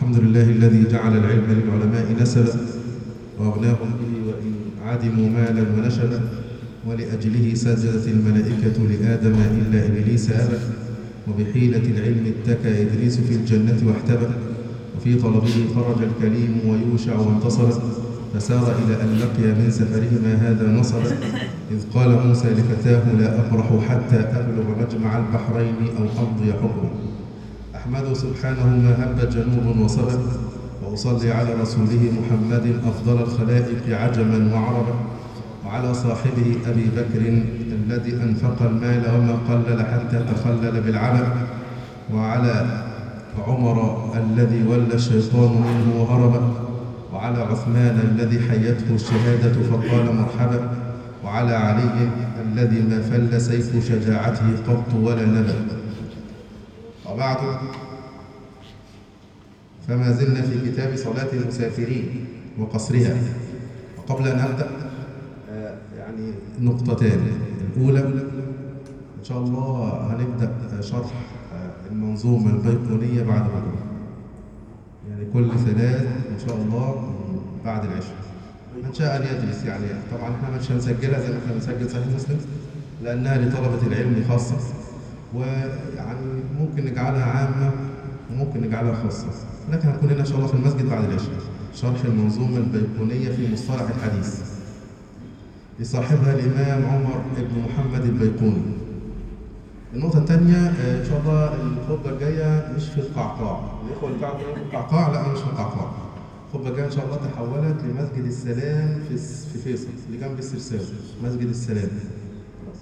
الحمد لله الذي جعل العلم للعلماء نسبا وأغناهم به وإن عدموا مالا ونشبا ولأجله سجدت الملائكة لآدم إلا إبليس أبى وبحيلة العلم اتكى إدريس في الجنة واحتبى وفي طلبه خرج الكليم ويوشع وانتصر فسار إلى أن لقي من سفرهما هذا نصبا إذ قال موسى لفتاه لا أبرح حتى أبلغ مجمع البحرين أو أمضي حكما أحمده سبحانه ما هب جنوب وصبا وأصلي على رسوله محمد أفضل الخلائق عجما وعربا وعلى صاحبه أبي بكر الذي أنفق المال وما قلل حتى تخلل بالعمل وعلى عمر الذي ولى الشيطان منه وهرب وعلى عثمان الذي حيته الشهادة فقال مرحبا وعلى علي الذي ما فل سيف شجاعته قط ولا نبأ وبعد فما زلنا في كتاب صلاة المسافرين وقصرها وقبل أن أبدأ آه، يعني نقطتان الأولى إن شاء الله هنبدأ شرح آه، المنظومة البيقونية بعد بكرة يعني كل ثلاث إن شاء الله بعد العشاء من شاء أن يجلس يعني طبعا احنا مش هنسجلها زي ما احنا بنسجل صحيح مسلم لأنها لطلبة العلم خاصة ويعني ممكن نجعلها عامة وممكن نجعلها خاصة لكن هنكون هنا إن شاء الله في المسجد بعد العشاء شرح المنظومة البيقونية في مصطلح الحديث لصاحبها الإمام عمر بن محمد البيقوني النقطة الثانية آه، إن شاء الله الخطبة الجاية مش في القعقاع الإخوة اللي قاعدين في القعقاع لا أنا مش في القعقاع الخطبة الجاية إن شاء الله تحولت لمسجد السلام في الس- في فيصل اللي جنب السرساوي مسجد السلام خلاص.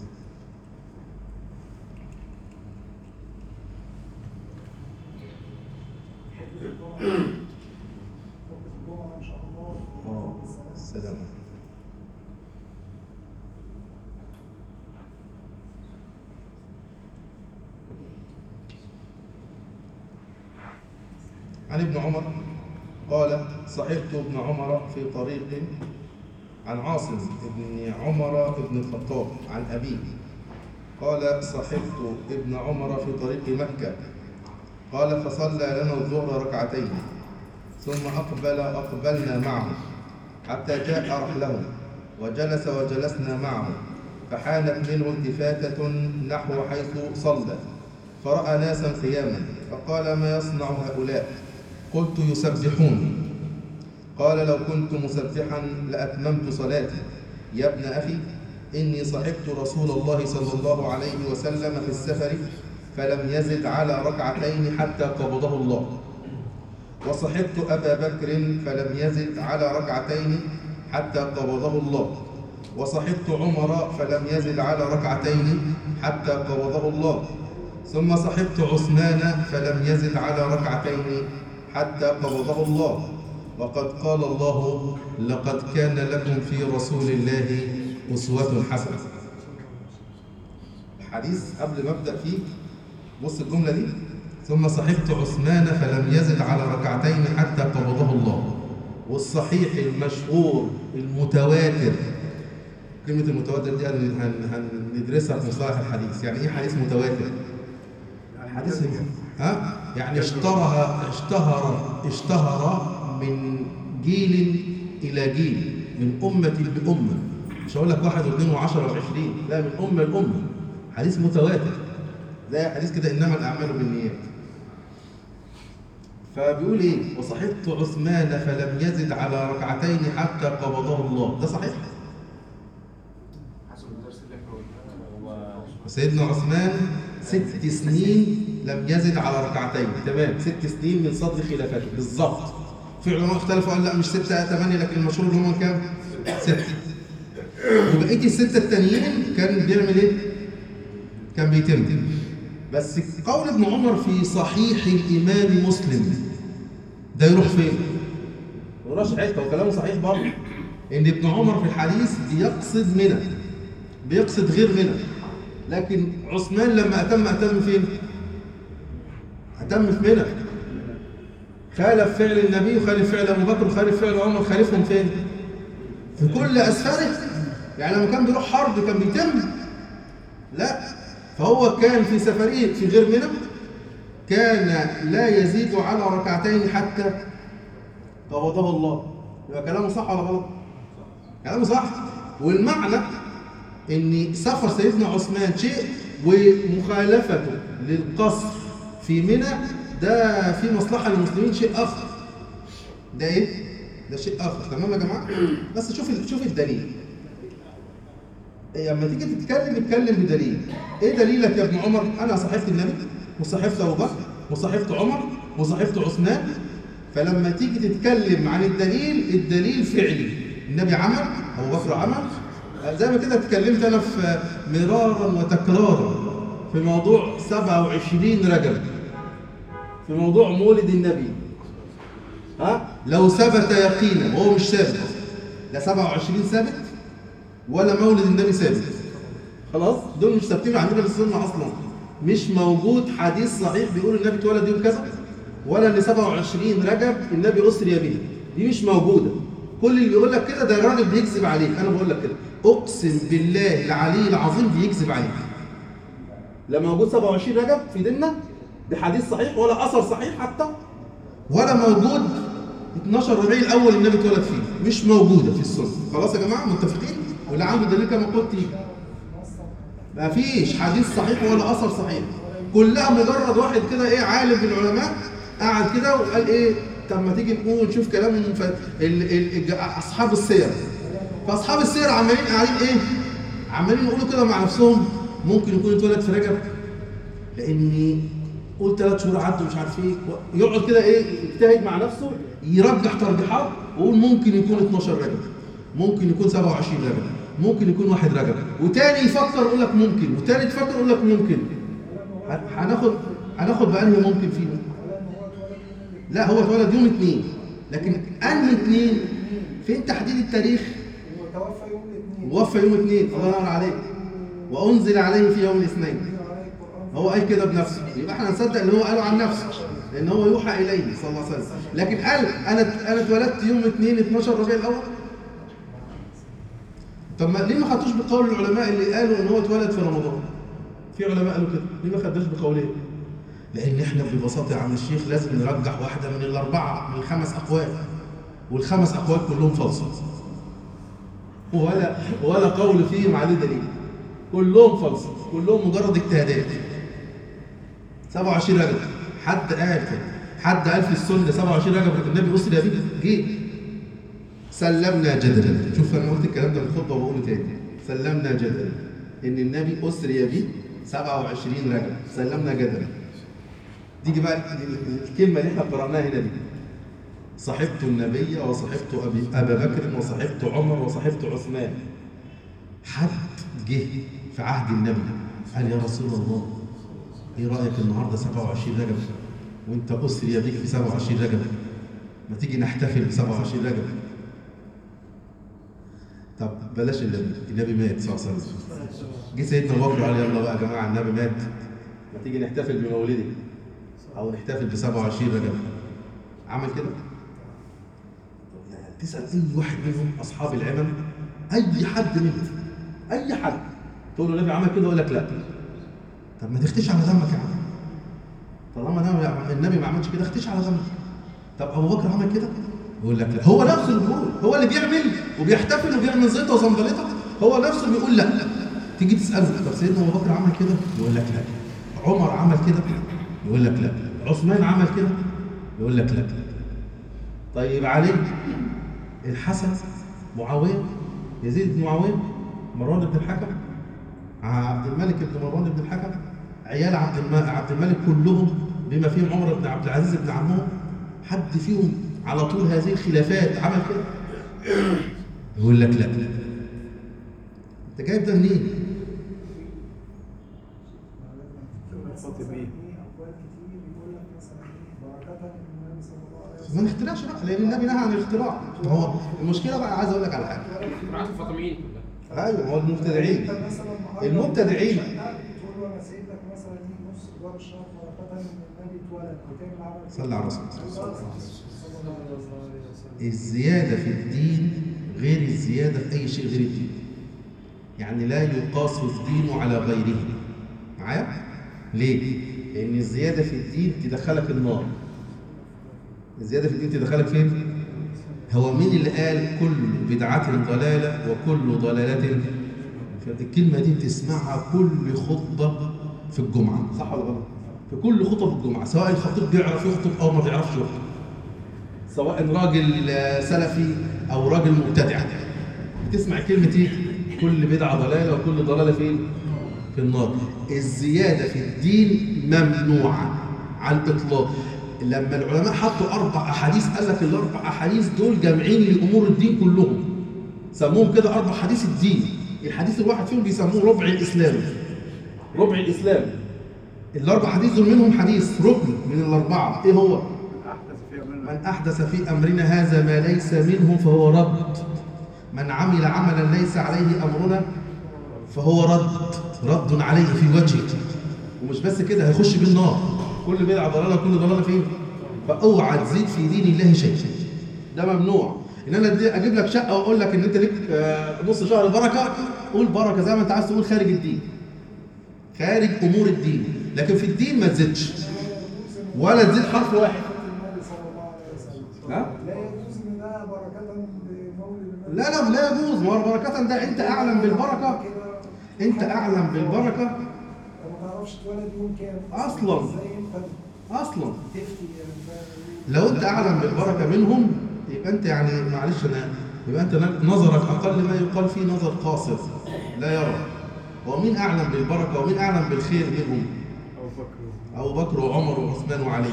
اه السلام عن ابن عمر قال صحبت ابن عمر في طريق عن عاصم بن عمر بن الخطاب عن أبيه قال صحبت ابن عمر في طريق مكة قال فصلى لنا الظهر ركعتين ثم أقبل أقبلنا معه حتى جاء رحله وجلس وجلسنا معه فحانت منه التفاتة نحو حيث صلى فرأى ناسا قياما فقال ما يصنع هؤلاء قلت يسبحون قال لو كنت مسبحا لأتممت صلاتي يا ابن أخي إني صحبت رسول الله صلى الله عليه وسلم في السفر فلم يزد على ركعتين حتى قبضه الله وصحبت أبا بكر فلم يزد على ركعتين حتى قبضه الله وصحبت عمر فلم يزد على ركعتين حتى قبضه الله ثم صحبت عثمان فلم يزد على ركعتين حتى قبضه الله وقد قال الله لقد كان لكم في رسول الله أسوة حسنة الحديث قبل ما أبدأ فيه بص الجملة دي ثم صحبت عثمان فلم يزد على ركعتين حتى قبضه الله والصحيح المشهور المتواتر كلمة المتواتر دي هن- هن- هندرسها في مصطلح الحديث يعني ايه حديث متواتر؟ حديث ها؟ يعني اشتهر اشتهر اشتهر من جيل إلى جيل من أمة بأمة مش هقول لك واحد واثنين وعشرة وعشرين لا من أمة لأمة حديث متواتر زي حديث كده إنما الأعمال بالنيات فبيقول ايه وصحبت عثمان فلم يزد على ركعتين حتى قبضه الله ده صحيح حسب الدرس اللي احنا قلناه هو سيدنا عثمان ست سنين لم يزد على ركعتين تمام ست سنين من صدر خلافته بالظبط في علماء اختلفوا قال لا مش ستة ثمانية لكن المشهور ان هم كام؟ ستة وبقية الستة التانيين كان بيعمل ايه؟ كان بيتم بس قول ابن عمر في صحيح الإمام مسلم ده يروح فين؟ ما يروحش حتة وكلامه صحيح برضه إن ابن عمر في الحديث بيقصد منى بيقصد غير منى لكن عثمان لما أتم أتم فين؟ أتم في منى خالف فعل النبي وخالف فعل أبو بكر وخالف فعل عمر خالفهم فين؟ في كل أسفاره يعني لما كان بيروح حرب كان بيتم لا فهو كان في سفرية في غير منى كان لا يزيد على ركعتين حتى قبضه الله يبقى كلامه صح ولا غلط؟ كلامه صح والمعنى ان سفر سيدنا عثمان شيء ومخالفته للقصر في منى ده في مصلحه للمسلمين شيء اخر ده ايه؟ ده شيء اخر تمام يا جماعه؟ بس شوف ال- شوف الدليل لما تيجي تتكلم اتكلم بدليل ايه دليلك يا ابن عمر انا صاحبت النبي وصاحبت ابو بكر وصاحبت عمر وصاحبت عثمان فلما تيجي تتكلم عن الدليل الدليل فعلي النبي عمل ابو بكر عمل زي ما كده اتكلمت انا في مرارا وتكرارا في موضوع 27 رجب في موضوع مولد النبي ها لو ثبت يقينا وهو مش ثابت لا 27 ثابت ولا مولد النبي ثابت خلاص دول مش ثابتين عندنا في السنه اصلا مش موجود حديث صحيح بيقول النبي اتولد يوم كذا ولا ان 27 رجب النبي اسري به دي مش موجوده كل اللي بيقول لك كده ده راجل بيكذب عليك انا بقول لك كده اقسم بالله العلي العظيم بيكذب عليك لا موجود 27 رجب في ديننا بحديث صحيح ولا اثر صحيح حتى ولا موجود 12 ربيع الاول النبي اتولد فيه مش موجوده في السنه خلاص يا جماعه متفقين واللي عنده دليل كما قلت يجي ما فيش حديث صحيح ولا اثر صحيح كلها مجرد واحد كده ايه عالم من العلماء قعد كده وقال ايه طب ما تيجي نقول نشوف كلام ف... ال... ال... الج- اصحاب السير فاصحاب السير عمالين قاعدين ايه عمالين يقولوا كده مع نفسهم ممكن يكون اتولد في رجب لاني قول ثلاث شهور عدوا مش عارف ايه يقعد كده ايه يجتهد مع نفسه يرجح ترجيحات ويقول ممكن يكون 12 رجب ممكن يكون 27 رجب ممكن يكون واحد رجب وتاني يفكر يقول لك ممكن وتالت يفكر يقول لك ممكن ه- هناخد هناخد بأنهي ممكن فيهم لا هو اتولد يوم اثنين لكن انهي اثنين فين تحديد التاريخ وتوفى يوم الاثنين ووفى يوم اثنين الله ينور عليك وانزل عليه في يوم الاثنين عليه القرآن هو قال كده بنفسه يبقى احنا نصدق اللي هو قاله عن نفسه لان هو يوحى اليه صلى الله عليه وسلم لكن قال انا انا اتولدت يوم 2 12 ربيع الاول طب ما ليه ما خدتوش بقول العلماء اللي قالوا ان هو اتولد في رمضان في علماء قالوا كده ليه ما خدناش بقولهم لان احنا ببساطه يا عم الشيخ لازم نرجح واحده من الاربعه من الخمس اقوال والخمس اقوال كلهم فلسفه ولا ولا قول فيهم عليه دليل كلهم فلسفه كلهم مجرد اجتهادات 27 رجب حد قال كده حد قال في السنه 27 رجب النبي اسري به جه سلمنا جدلا شوف انا قلت الكلام ده في الخطبه وبقوله تاني سلمنا جدلا ان النبي اسري به 27 رجب سلمنا جدلا تيجي بقى الكلمه اللي احنا قراناها هنا دي صحبت النبي وصحبت أبي أبا بكر وصحبت عمر وصحبت عثمان حد جه في عهد النبي قال يا رسول الله ايه رأيك النهارده 27 رجب وانت أسري بك في 27 رجب ما تيجي نحتفل ب 27 رجب طب بلاش النبي النبي مات صلى الله عليه وسلم جه سيدنا ابو بكر قال يلا بقى يا جماعه النبي مات ما تيجي نحتفل بمولده او نحتفل ب 27 رجب عمل كده يعني تسال اي واحد منهم اصحاب العمم اي حد منهم اي حد تقول له النبي عمل كده يقول لك لا طب ما تختش على دمك يا عم طالما النبي- النبي ما عملش كده اختش على دمك طب ابو بكر عمل كده يقول لك لا هو نفسه اللي بيقول هو اللي بيعمل وبيحتفل وبيعمل زيطه وزنبلطه هو نفسه بيقول لا تيجي تساله طب سيدنا ابو بكر عمل كده يقول لك لا عمر عمل كده يقول لك لا عثمان عمل كده يقول لك لا طيب علي الحسن معاويه يزيد بن معاويه مروان بن الحكم عبد الملك بن مروان بن الحكم عيال عبد الم- عبد الملك كلهم بما فيهم عمر بن عبد العزيز بن عمهم حد فيهم على طول هذه الخلافات عمل كده يقول لك لا انت جايب ده منين؟ خاطب ايه؟ اقوال كتير يقول لك مثلا ايه بركة من النبي صلى الله عليه وسلم ما نخترعش بقى لان النبي نهى عن الاختراع ما هو المشكله بقى عايز اقول لك على حاجه اختراعات الفاطميين كلها ايوه هو المبتدعين انت مثلا النهارده المبتدعين. تقول له انا سايب لك مثلا ايه نص ادوار الشهر بركة من النبي اتولد وتعمل عمل صلى على الرسول صلى الله عليه وسلم الزياده في الدين غير الزياده في اي شيء غير الدين يعني لا يقاس الدين على غيره معايا ليه لان الزياده في الدين تدخلك النار الزياده في الدين تدخلك فين هو مين اللي قال كل بدعه ضلاله وكل ضلاله الكلمه دي بتسمعها كل خطبه في الجمعه صح ولا غلط في كل خطب الجمعه سواء الخطيب بيعرف يخطب او ما بيعرفش يخطب سواء راجل آه، سلفي او راجل مبتدع بتسمع كلمه ايه كل بدعه ضلاله وكل ضلاله فين في النار الزياده في الدين ممنوعه على الاطلاق لما العلماء حطوا اربع احاديث قال لك الاربع احاديث دول جامعين لامور الدين كلهم سموهم كده اربع حديث الدين الحديث الواحد فيهم بيسموه ربع الاسلام ربع الاسلام الاربع حديث دول منهم حديث ركن من الاربعه ايه هو أحدث في أمرنا من أحدث في أمرنا هذا ما ليس منه فهو رد من عمل عملا ليس عليه أمرنا فهو رد رد عليه في وجهه ومش بس كده هيخش بالنار كل بدعة ضلالة كل ضلالة فين فأوعى تزيد في دين الله شيء ده ممنوع ان انا أدي- اجيب لك شقه واقول لك ان انت ليك آه، نص شهر بركه قول بركه زي ما انت عايز تقول خارج الدين خارج امور الدين لكن في الدين ما تزيدش ولا تزيد حرف واحد النبي صلى الله عليه وسلم ها؟ لا يجوز ان ده بركة بمولد النبي لا لا لا يجوز ما هو بركة ده انت اعلم بالبركه كده انت اعلم بالبركه ما تعرفش اتولد يوم كام أصلاً. ازاي انت اصلا تفتي يعني فاهم لو انت اعلم بالبركه منهم يبقى انت يعني معلش انا يبقى انت نظرك اقل ما يقال فيه نظر قاصر لا يرى ومين اعلم بالبركه ومين اعلم بالخير منهم أبو بكر ابو بكر وعمر وعثمان وعلي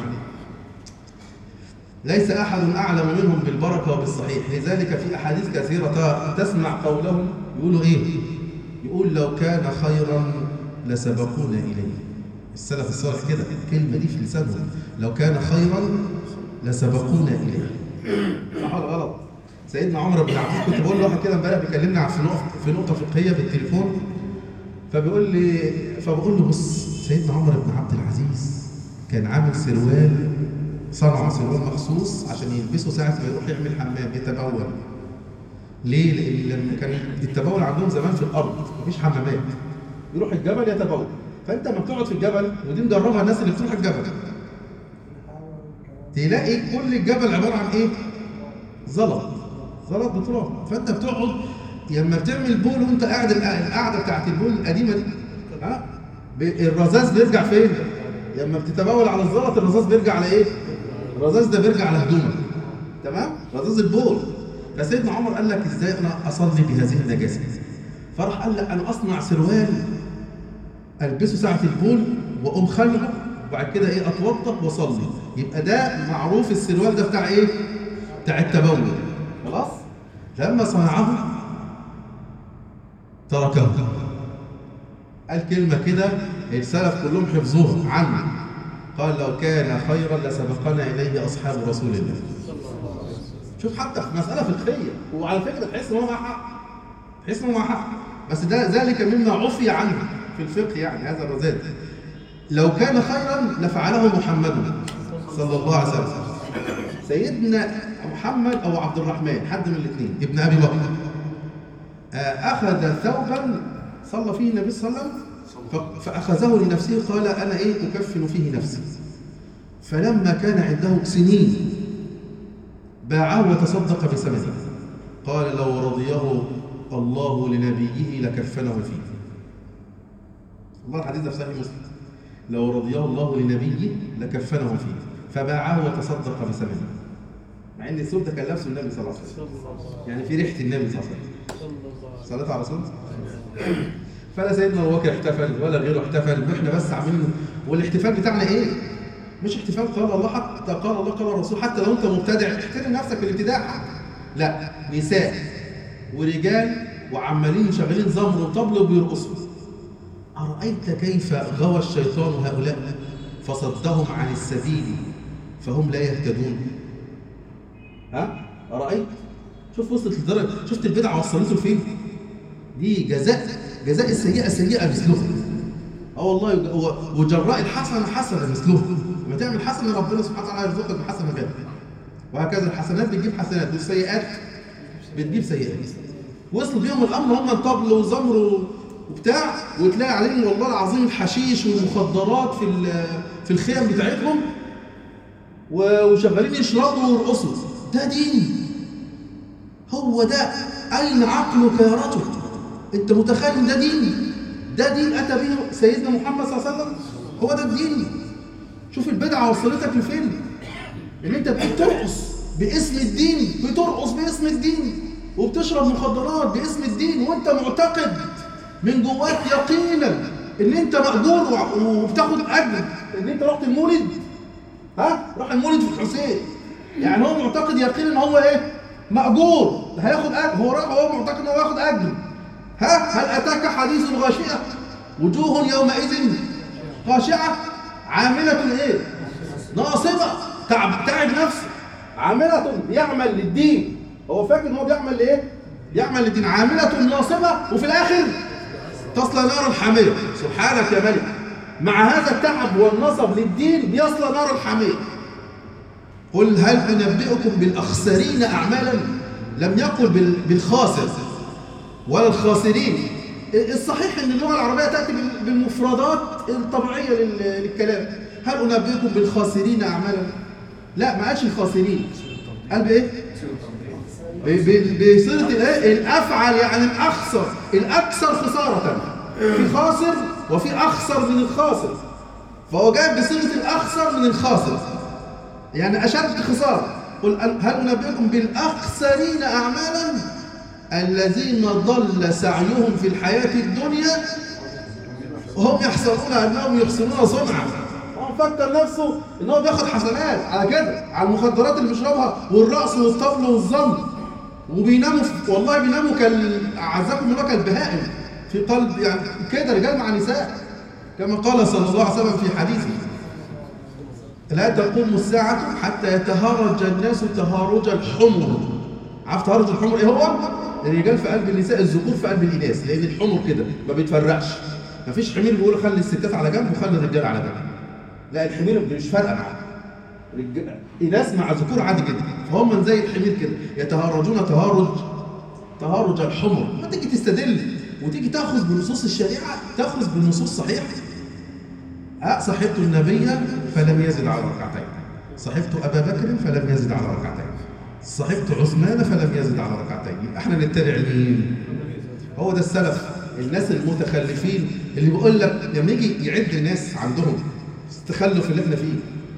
ليس احد اعلم منهم بالبركه وبالصحيح لذلك في احاديث كثيره تسمع قولهم يقولوا ايه يقول لو كان خيرا لسبقونا اليه السلف الصالح كده الكلمه دي في لسانهم لو كان خيرا لسبقونا اليه صح ولا غلط سيدنا عمر بن عبد العزيز كنت بقول لواحد كده امبارح بيكلمني عن في نقطه في نقطه فقهيه بالتليفون فبيقول لي فبقول له بص سيدنا عمر بن عبد العزيز كان عامل سروال صنع سروال مخصوص عشان يلبسه ساعة ما يروح يعمل حمام يتبول ليه؟ لأن لما كان التبول عندهم زمان في الأرض مفيش حمامات يروح الجبل يتبول فأنت لما بتقعد في الجبل ودي مجربها الناس اللي بتروح الجبل تلاقي كل الجبل عبارة عن إيه؟ زلط زلط بتراب فأنت بتقعد لما بتعمل بول وأنت قاعد القعدة بتاعت البول القديمة دي ها ب- الرذاذ بيرجع فين؟ لما بتتبول على الزلط الرذاذ بيرجع على ايه؟ الرذاذ ده بيرجع على هدومك تمام؟ رذاذ البول فسيدنا عمر قال لك ازاي انا اصلي بهذه النجاسه؟ فراح قال لك انا اصنع سروال البسه ساعه البول واقوم خلعه وبعد كده ايه اتوضا واصلي يبقى ده معروف السروال ده بتاع ايه؟ بتاع التبول خلاص؟ لما صنعه تركه قال كلمة كده السلف كلهم حفظوها عنه قال لو كان خيرا لسبقنا إليه أصحاب رسول الله شوف حتى في مسألة فقهية وعلى فكرة تحس إن هو مع حق تحس إن هو مع حق بس ده ذلك مما عفي عنه في الفقه يعني هذا الرذاذ لو كان خيرا لفعله محمد صلى الله عليه وسلم سيدنا محمد أو عبد الرحمن حد من الاثنين ابن أبي بكر آه، أخذ ثوبا صلى فيه النبي صلى الله عليه وسلم ف- فأخذه لنفسه قال أنا إيه أكفن فيه نفسي فلما كان عنده سنين باعه وتصدق بثمنه قال لو رضيه الله لنبيه لكفنه فيه الله الحديث ده في صحيح مسلم لو رضيه الله لنبيه لكفنه فيه فباعه وتصدق بثمنه مع ان الثوب ده كان لابسه النبي صلى الله عليه وسلم يعني في ريحه النبي صلى الله عليه وسلم صلاة على رسول فلا سيدنا ابو بكر احتفل ولا غيره احتفل واحنا بس عاملين والاحتفال بتاعنا ايه؟ مش احتفال قال الله حتى قال الله قال الرسول حتى لو انت مبتدع احترم نفسك في الابتداع لا نساء ورجال وعمالين شغالين زمر وطبل وبيرقصوا أرأيت كيف غوى الشيطان هؤلاء فصدهم عن السبيل فهم لا يهتدون ها أرأيت شوف وصلت لدرجة شفت البدعة وصلته لفين دي جزاء جزاء السيئة سيئة مثلها اه والله يج- و- وجراء الحسنة حسنة مثلها لما تعمل حسنة ربنا سبحانه وتعالى يرزقك بحسنة غيرها وهكذا الحسنات بتجيب حسنات والسيئات بتجيب سيئات وصل بيهم الامر هم الطبل وزمر و- وبتاع وتلاقي عليهم والله العظيم الحشيش والمخدرات في ال- في الخيم بتاعتهم و- وشغالين يشربوا ويرقصوا ده دين هو ده أين عقلك يا رجل أنت متخيل إن ده دين ده دين أتى به سيدنا محمد صلى الله عليه وسلم هو ده الدين شوف البدعة وصلتك لفين ان انت بترقص باسم الدين بترقص باسم الدين وبتشرب مخدرات باسم الدين وانت معتقد من جواك يقينا ان انت مأجور وع- وبتاخد اجر ان انت رحت المولد ها راح المولد في الحسين يعني هو معتقد يقينا ان هو ايه مأجور ده هياخد اجر هو راح هو معتقد ان هو هياخد اجر ها هل اتاك حديث الغاشيه وجوه يومئذ خاشعه عامله ايه ناصبة تعب تعب نفسه عاملة يعمل للدين هو فاكر ان هو بيعمل لايه؟ بيعمل للدين عاملة ناصبة وفي الاخر تصلى نارا حامية سبحانك يا ملك مع هذا التعب والنصب للدين بيصلى نارا حامية قل هل انبئكم بالاخسرين اعمالا لم يقل بال- بالخاسر ولا الخاسرين الصحيح ان اللغه العربيه تاتي بال- بالمفردات الطبيعيه لل- للكلام هل انبئكم بالخاسرين اعمالا لا ما قالش الخاسرين قال بايه ب- ب- بصيغه الايه الافعل يعني الاخسر الاكثر خساره في خاسر وفي اخسر من الخاسر فهو جايب بصيغه الاخسر من الخاسر يعني اشد خساره قل هل انبئكم بالاخسرين اعمالا الذين ضل سعيهم في الحياة الدنيا وهم يحسبون أنهم يحسنون صنعا هو مفكر نفسه ان هو بياخد حسنات على كده على المخدرات اللي بيشربها والرقص والطبل والظن وبيناموا في والله بيناموا كال اعزكم الله كالبهائم في قلب يعني كده رجال مع نساء كما قال صلى الله عليه وسلم في حديثه لا تقوم الساعة حتى يتهرج الناس تهارج الحمر عارف تهرج الحمر ايه هو؟ الرجال في قلب النساء الذكور في قلب الاناث لان الحمر كده ما بيتفرقش مفيش حمير بيقول خلي الستات على جنب وخلي الرجال على جنب لا الحمير مش فارقه معاه رجال اناث مع ذكور عادي جدا فهم زي الحمير كده يتهرجون تهارج تهارج الحمر ما تيجي تستدل وتيجي تاخذ بنصوص الشريعه تاخذ بالنصوص صحيحه أه صحبت النبي فلم يزد على ركعتين صحبت أبا بكر فلم يزد على ركعتين صحبت عثمان فلم يزد على ركعتين يبقى احنا نتبع مين هو ده السلف الناس المتخلفين اللي بيقول لك لما يجي يعد ناس عندهم التخلف اللي احنا فيه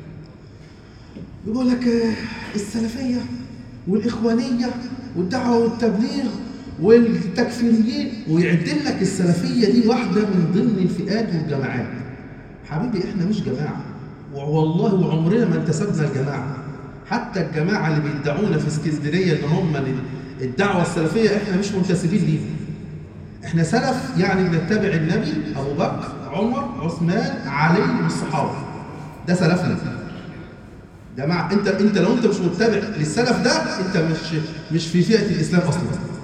يقول لك آه، السلفية والإخوانية والدعوة والتبليغ والتكفيريين ويعد لك السلفية دي واحدة من ضمن الفئات والجماعات حبيبي احنا مش جماعة والله وعمرنا ما انتسبنا الجماعة حتى الجماعة اللي بيدعونا في اسكندرية ان هم الدعوة السلفية احنا مش منتسبين ليهم احنا سلف يعني بنتبع النبي ابو بكر عمر عثمان علي والصحابة ده سلفنا جماعة انت انت لو انت مش متبع للسلف ده انت مش مش في فئة الاسلام اصلا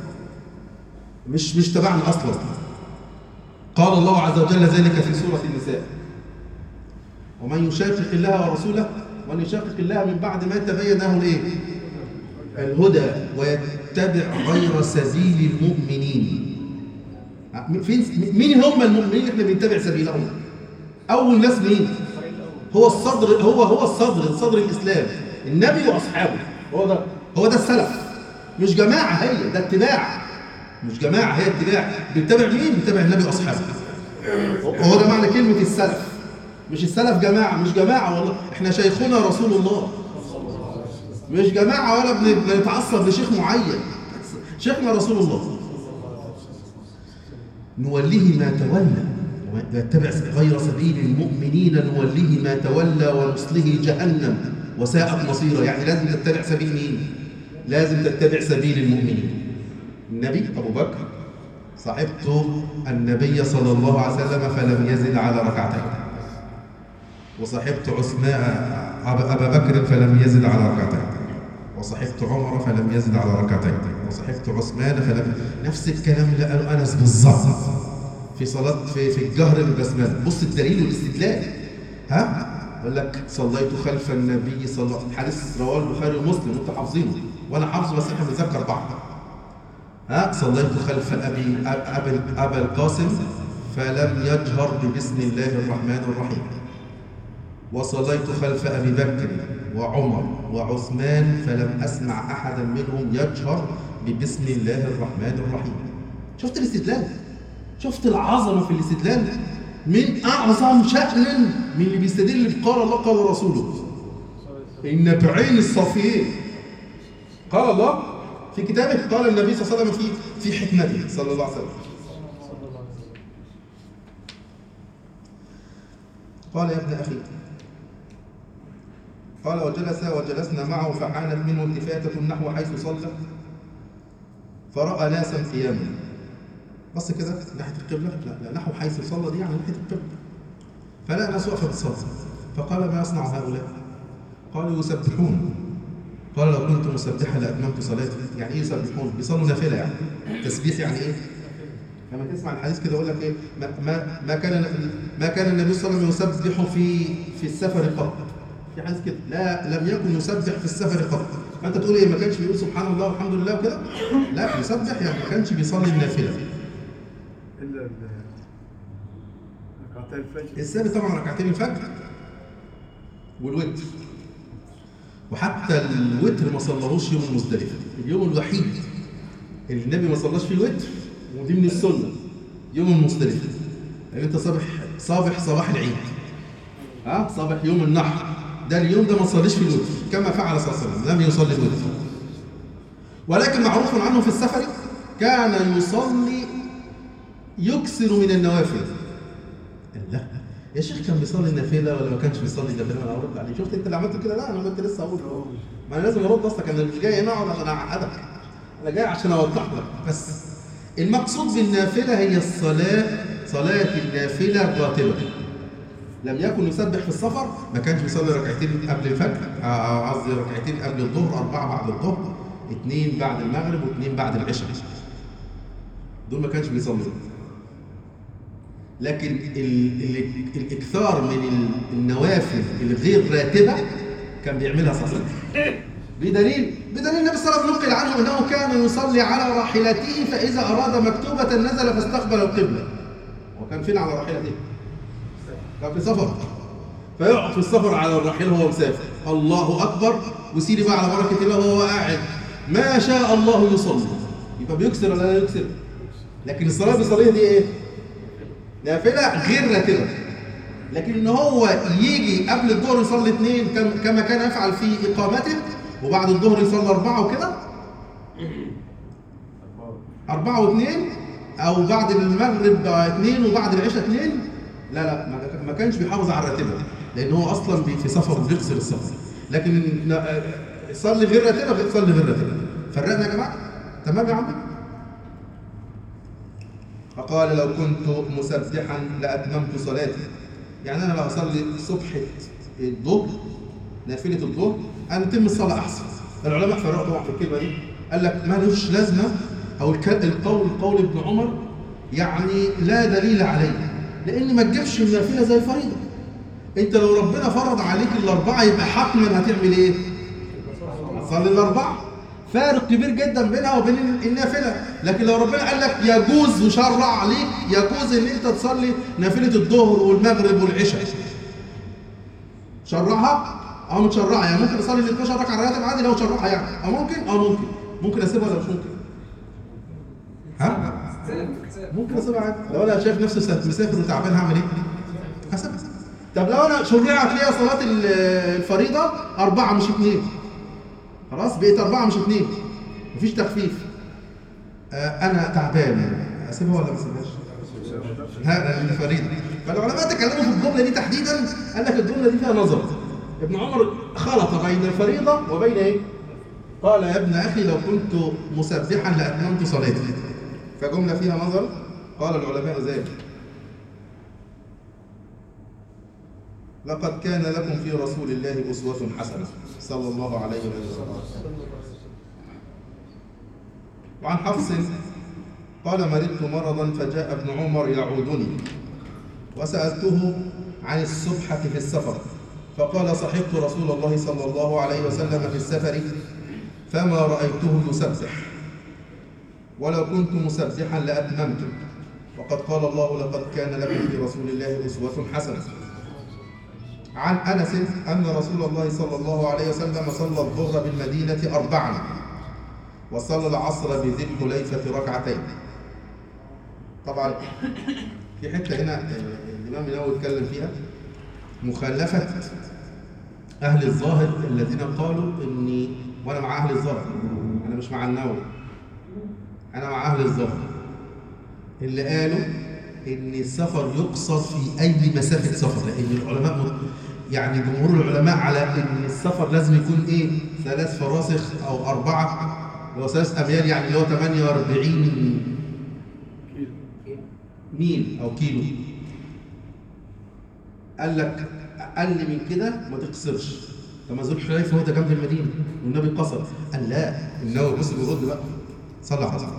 مش مش تبعنا اصلا قال الله عز وجل ذلك في سورة النساء ومن يشاقق الله ورسوله ومن يشاقق الله من بعد ما تبين له الايه الهدى ويتبع غير سبيل المؤمنين فين مين هم المؤمنين اللي احنا بنتبع سبيلهم اول ناس مين هو الصدر هو هو الصدر صدر الاسلام النبي واصحابه هو ده هو ده السلف مش جماعه هي ده اتباع مش جماعه هي اتباع بنتبع مين بنتبع النبي واصحابه هو ده معنى كلمه السلف مش السلف جماعه مش جماعه والله احنا شيخنا رسول الله مش جماعه ولا بن- بنتعصب لشيخ معين شيخنا رسول الله نوليه ما تولى ويتبع غير سبيل المؤمنين نوليه ما تولى ونصله جهنم وساءت مصيره يعني لازم تتبع سبيل مين لازم تتبع سبيل المؤمنين النبي ابو بكر صحبت النبي صلى الله عليه وسلم فلم يزد على ركعتين وصحبت عثمان أبا أبا بكر فلم يزد على ركعتين وصحبت عمر فلم يزد على ركعتين وصحبت عثمان فلم نفس الكلام اللي قاله انس بالظبط في صلاه في في الجهر بالبسمله بص الدليل والاستدلال ها يقول لك صليت خلف النبي صلى الله عليه وسلم حديث رواه البخاري ومسلم وانتم حافظينه وانا حافظه بس احنا بنذكر بعض ها صليت خلف ابي ابي ابا القاسم فلم يجهر ببسم الله الرحمن الرحيم وصليت خلف أبي بكر وعمر وعثمان فلم أسمع أحدا منهم يجهر ببسم الله الرحمن الرحيم شفت الاستدلال شفت العظمة في الاستدلال من أعظم شأن من اللي بيستدل بقال الله قال رسوله إن بعين الصافيين قال الله في كتابه قال النبي صلى الله عليه وسلم في في حكمته صلى الله عليه وسلم قال يا ابن أخي قال وجلس وجلسنا معه فحانت منه التفاتة نحو حيث صلى فرأى ناسا قياما بص كده ناحية القبلة لا لا نحو حيث صلى دي يعني ناحية القبلة فلقى ناس واقفة بتصلي فقال ما يصنع هؤلاء؟ قالوا يسبحون قال لو كنت مسبحا لاتممت صلاتي يعني ايه يسبحون بيصلوا نافله يعني تسبيح يعني ايه لما تسمع الحديث كده يقول لك ايه ما, ما, ما كان ما كان النبي صلى الله عليه وسلم يسبح في في السفر قط في حديث كده لا لم يكن يسبح في السفر قط فانت تقول ايه ما كانش بيقول سبحان الله والحمد لله وكده لا يسبح يعني ما كانش بيصلي النافله الا ال- ركعتي الفجر الثابت طبعا ركعتين الفجر والوتر وحتى الوتر ما صلاهوش يوم المزدلفه اليوم الوحيد اللي النبي ما صلاش فيه الوتر ودي من السنه يوم المزدلفه يعني انت صبح صبح صباح العيد ها صبح يوم النحر ده اليوم ده ما تصليش فيه الوتر كما فعل صلى الله عليه وسلم لم يصلي الوتر ولكن معروف عنه في السفر كان يصلي يكثر من النوافل لا يا شيخ كان بيصلي النافله ولا ما كانش بيصلي النافله انا ارد عليه شفت انت اللي عملت كده لا انا كنت لسه اقول ما انا لازم ارد اصلك انا مش جاي هنا اقعد عشان اعقدك انا جاي عشان اوضح لك بس المقصود بالنافله هي الصلاه صلاه النافله الراتبه لم يكن يسبح في السفر ما كانش بيصلي ركعتين قبل الفجر آه، قصدي ركعتين قبل الظهر اربعه بعد الظهر اثنين بعد المغرب واثنين بعد العشاء دول ما كانش بيصلي لكن ال ال الاكثار من ال- النوافل الغير راتبه كان بيعملها صلى الله عليه وسلم بدليل بدليل النبي صلى الله عليه وسلم نقل عنه انه كان يصلي على راحلته فاذا اراد مكتوبه نزل فاستقبل القبله وكان فين على راحلته؟ كان في سفر فيقعد في السفر على الرحيل وهو مسافر الله اكبر وسيري بقى على بركه الله وهو قاعد ما شاء الله يصلي يبقى بيكسر ولا لا يكسر؟ لكن الصلاه اللي بيصليها دي ايه؟ نافله غير راتبه لكن ان هو يجي قبل الظهر يصلي اثنين كم- كما كان يفعل في اقامته وبعد الظهر يصلي اربعه وكده اربعه واثنين او بعد المغرب بقى اثنين وبعد العشاء اثنين لا لا ما- ما كانش بيحافظ على الراتبه لان هو اصلا بي- في سفر بيقصر السفر لكن ن- آه، صلي غير راتبه صلي غير راتبه فرقنا يا جماعه تمام يا عم فقال لو كنت مسبحا لاتممت صلاتي يعني انا لو اصلي صبح الظهر نافله الظهر انا اتم الصلاه احسن العلماء فرقوا طبعا في الكلمه دي قال لك مالوش لازمه او الك- القول قول ابن عمر يعني لا دليل عليه لان ما تجيبش النافله زي الفريضه انت لو ربنا فرض عليك الاربعه يبقى حتما هتعمل ايه؟ هتصلي الاربعه فارق كبير جدا بينها وبين النافله لكن لو ربنا قال لك يجوز وشرع عليك يجوز ان انت تصلي نافله الظهر والمغرب والعشاء شرعها اه متشرعه يعني ممكن اصلي ال 12 ركعه راتب عادي لو شرعها يعني اه ممكن اه ممكن ممكن اسيبها ولا مش ممكن ها ممكن اسيبها عادي لو انا شايف نفسي سا- مسافر وتعبان هعمل ايه هسيبها طب لو انا شرعت ليا صلاه ال- الفريضه اربعه مش اثنين خلاص بقيت اربعه مش اثنين مفيش تخفيف آه انا تعبان اسيبها ولا ما اسيبهاش؟ هذا الفريضه فالعلماء تكلموا في الجمله دي تحديدا قال لك الجمله دي فيها نظر ابن عمر خلط بين الفريضه وبين ايه؟ قال يا ابن اخي لو كنت مسبحا لاتممت صلاتي فجمله فيها نظر قال العلماء ذلك لقد كان لكم في رسول الله اسوه حسنه صلى الله عليه وسلم وعن حفص قال مرضت مرضا فجاء ابن عمر يعودني وسألته عن السبحة في السفر فقال صحبت رسول الله صلى الله عليه وسلم في السفر فما رأيته يسبح ولو كنت مسبحا لأتممت وقد قال الله لقد كان لكم في رسول الله أسوة حسنة عن أنس أن رسول الله صلى الله عليه وسلم صلى الظهر بالمدينة أربعا وصلى العصر بذي الحليفة ركعتين طبعا في حتة هنا آه، الإمام النووي اتكلم فيها مخالفة أهل الظاهر الذين قالوا إني وأنا مع أهل الظاهر أنا مش مع النووي أنا مع أهل الظاهر اللي قالوا إن السفر يقصد في أي مسافة سفر لأن العلماء مت- يعني جمهور العلماء على إن السفر لازم يكون إيه ثلاث فراسخ أو أربعة اللي هو ثلاث أميال يعني اللي هو 48 ميل أو كيلو قال لك اقل من كده ما تقصرش طب ما ذو الحليفه هو ده جنب المدينه والنبي قصر قال لا النووي بص بيرد بقى صلى على النبي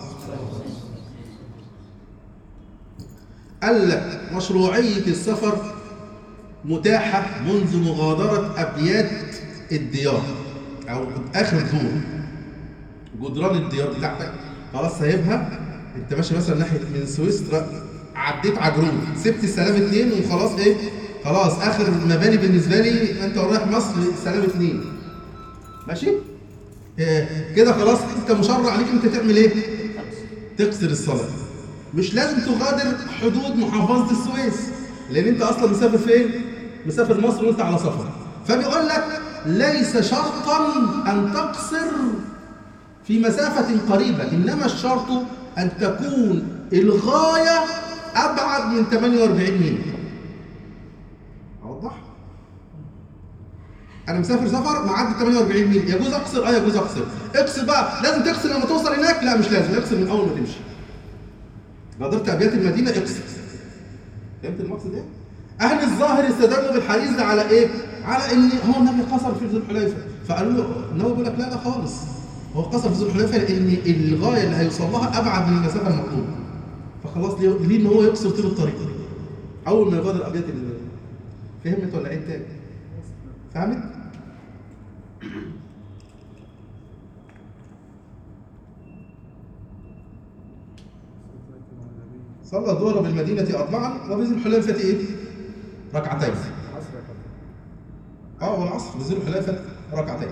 قال لك مشروعيه السفر متاحه منذ مغادره ابيات الديار او اخر الدور جدران الديار بتاعتك خلاص سايبها انت ماشي مثلا ناحيه من سويسرا عديت عجرون سبت السلام اتنين وخلاص ايه خلاص اخر المباني بالنسبه لي انت رايح مصر سلام اتنين ماشي إيه كده خلاص انت مشرع عليك انت تعمل ايه تقصر الصلاه مش لازم تغادر حدود محافظه السويس لان انت اصلا مسافر فين مسافر مصر وانت على سفر فبيقول لك ليس شرطا ان تقصر في مسافة قريبة إنما الشرط أن تكون الغاية أبعد من 48 ميل أوضح؟ أنا مسافر سفر معدي 48 ميل يجوز أقصر؟ أه يجوز أقصر اقصر بقى لازم تقصر لما توصل هناك؟ لا مش لازم اقصر من أول ما تمشي غادرت أبيات المدينة اقصر فهمت المقصد إيه؟ أهل الظاهر استدلوا بالحديث ده على إيه؟ على إن هو النبي قصر في ذو الحليفة فقالوا له النبي بيقول لك لا لا خالص هو قصر في ذو الحليفة لأن الغاية اللي هيوصل لها أبعد من المسافة المطلوبة فخلاص ليه ليه إن هو يقصر طول الطريق أول ما يغادر أبيات ال- فهمت ولا عيد تاني؟ فهمت؟ صلى الظهر بالمدينة أربعا وبذي الحليفة إيه؟ ركعتين اه والعصر بذي الحليفة ركعتين